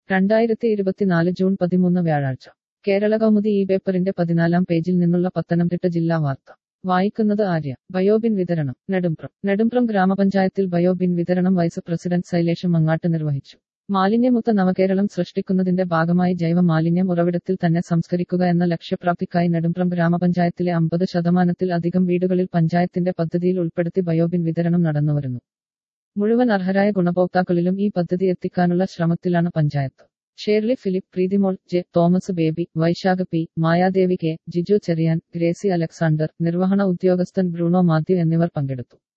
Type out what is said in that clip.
രണ്ടായിരത്തി ഇരുപത്തിനാല് ജൂൺ പതിമൂന്ന് വ്യാഴാഴ്ച കേരള കൗമുദി ഈ പേപ്പറിന്റെ പതിനാലാം പേജിൽ നിന്നുള്ള പത്തനംതിട്ട ജില്ലാ വാർത്ത വായിക്കുന്നത് ആര്യ ബയോബിൻ വിതരണം നെടുംപ്രം നെടുംപ്രം ഗ്രാമപഞ്ചായത്തിൽ ബയോബിൻ വിതരണം വൈസ് പ്രസിഡന്റ് ശൈലേഷ് മങ്ങാട്ട് നിർവഹിച്ചു മാലിന്യമുക്ത നവകേരളം സൃഷ്ടിക്കുന്നതിന്റെ ഭാഗമായി ജൈവ മാലിന്യം ഉറവിടത്തിൽ തന്നെ സംസ്കരിക്കുക എന്ന ലക്ഷ്യപ്രാപ്തിക്കായി നെടുംപ്രം ഗ്രാമപഞ്ചായത്തിലെ അമ്പത് ശതമാനത്തിൽ അധികം വീടുകളിൽ പഞ്ചായത്തിന്റെ പദ്ധതിയിൽ ഉൾപ്പെടുത്തി ബയോബിൻ വിതരണം നടന്നുവരുന്നു മുഴുവൻ അർഹരായ ഗുണഭോക്താക്കളിലും ഈ പദ്ധതി എത്തിക്കാനുള്ള ശ്രമത്തിലാണ് panchayat Shirley Philip Preethimol J Thomas Baby Vaishakh P Mayadevi K Jiju Cherian Gracy Alexander നിർവഹണ ഉദ്യോഗസ്ഥൻ ബ്രൂണോ മാത്യു എന്നിവർ പങ്കെടുത്തു